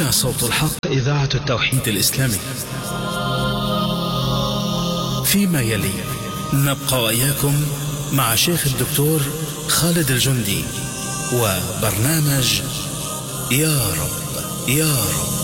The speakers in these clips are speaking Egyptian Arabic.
هنا صوت الحق إذاعة التوحيد الإسلامي فيما يلي نبقى وإياكم مع شيخ الدكتور خالد الجندي وبرنامج يا رب يا رب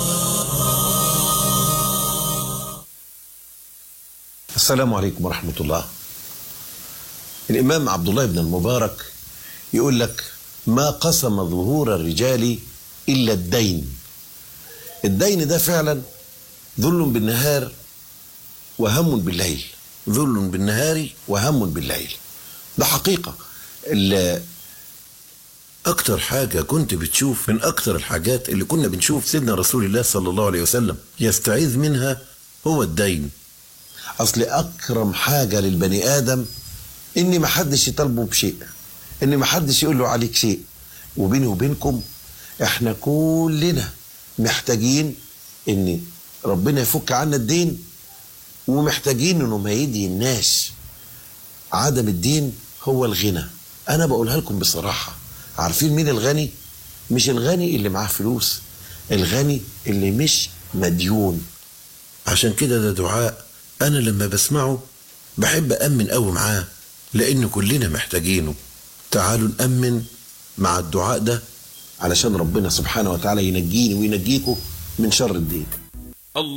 السلام عليكم ورحمة الله الإمام عبد الله بن المبارك يقول لك ما قسم ظهور الرجال إلا الدين الدين ده فعلا ذل بالنهار وهم بالليل ذل بالنهار وهم بالليل ده حقيقة ال- أكتر حاجة كنت بتشوف من أكتر الحاجات اللي كنا بنشوف سيدنا رسول الله صلى الله عليه وسلم يستعيذ منها هو الدين أصل أكرم حاجة للبني آدم إن محدش يطالبه بشيء إن محدش يقول له عليك شيء وبيني وبينكم إحنا كلنا محتاجين إن ربنا يفك عنا الدين ومحتاجين إنه ما يدي الناس عدم الدين هو الغنى أنا بقولها لكم بصراحة عارفين مين الغني؟ مش الغني اللي معاه فلوس الغني اللي مش مديون عشان كده ده دعاء أنا لما بسمعه بحب أأمن قوي معاه لأن كلنا محتاجينه تعالوا نأمن مع الدعاء ده علشان ربنا سبحانه وتعالى ينجيني وينجيكم من شر الدين